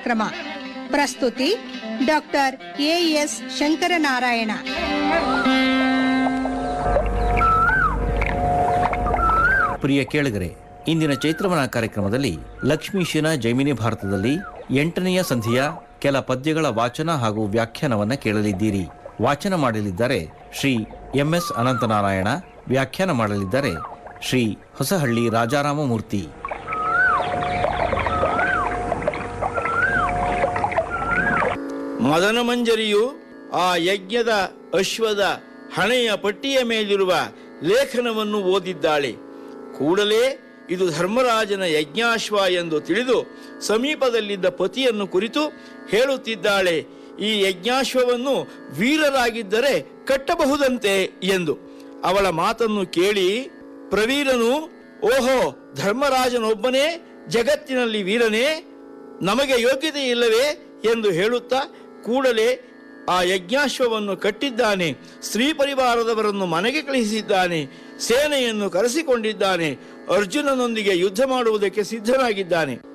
ಕಾರ್ಯಕ್ರಮ ಪ್ರಸ್ತುತಿ doctor A S Shankaranarayana ಪ್ರಿಯ ಕೇಳಿಗರೆ ಇಂದಿನ ಚೈತ್ರವನ ಕಾರ್ಯಕ್ರಮದಲ್ಲಿ ಲಕ್ಷ್ಮೀಶನ ಜೈಮಿನಿ ಭಾರತದಲ್ಲಿ ಎಂಟನೆಯ ಸಂಧಿಯ ಕೆಲ ಪದ್ಯಗಳ ವಾಚನ ಹಾಗೂ ವ್ಯಾಖ್ಯಾನವನ್ನ ಕೇಳಲಿದ್ದೀರಿ ವಾಚನ ಮಾಡಲಿದ್ದಾರೆ ಶ್ರೀ ಎಂಎಸ್ ಅನಂತನಾರಾಯಣ ವ್ಯಾಖ್ಯಾನ ಮಾಡಲಿದ್ದಾರೆ ಶ್ರೀ ಹೊಸಹಳ್ಳಿ ರಾಜಾರಾಮಮೂರ್ತಿ ಮದನ ಮಂಜರಿಯು ಆ ಯಜ್ಞದ ಅಶ್ವದ ಹಣೆಯ ಪಟ್ಟಿಯ ಮೇಲಿರುವ ಲೇಖನವನ್ನು ಓದಿದ್ದಾಳೆ ಕೂಡಲೇ ಇದು ಧರ್ಮರಾಜನ ಯಜ್ಞಾಶ್ವ ಎಂದು ತಿಳಿದು ಸಮೀಪದಲ್ಲಿದ್ದ ಪತಿಯನ್ನು ಕುರಿತು ಹೇಳುತ್ತಿದ್ದಾಳೆ ಈ ಯಜ್ಞಾಶ್ವವನ್ನು ವೀರರಾಗಿದ್ದರೆ ಕಟ್ಟಬಹುದಂತೆ ಎಂದು ಅವಳ ಮಾತನ್ನು ಕೇಳಿ ಪ್ರವೀರನು ಓಹೋ ಧರ್ಮರಾಜನೊಬ್ಬನೇ ಜಗತ್ತಿನಲ್ಲಿ ವೀರನೇ ನಮಗೆ ಯೋಗ್ಯತೆ ಇಲ್ಲವೇ ಎಂದು ಹೇಳುತ್ತಾ ಕೂಡಲೇ ಆ ಯಜ್ಞಾಶ್ವವನ್ನು ಕಟ್ಟಿದ್ದಾನೆ ಸ್ತ್ರೀ ಪರಿವಾರದವರನ್ನು ಮನೆಗೆ ಕಳುಹಿಸಿದ್ದಾನೆ ಸೇನೆಯನ್ನು ಕರೆಸಿಕೊಂಡಿದ್ದಾನೆ ಅರ್ಜುನನೊಂದಿಗೆ ಯುದ್ಧ ಮಾಡುವುದಕ್ಕೆ ಸಿದ್ಧನಾಗಿದ್ದಾನೆ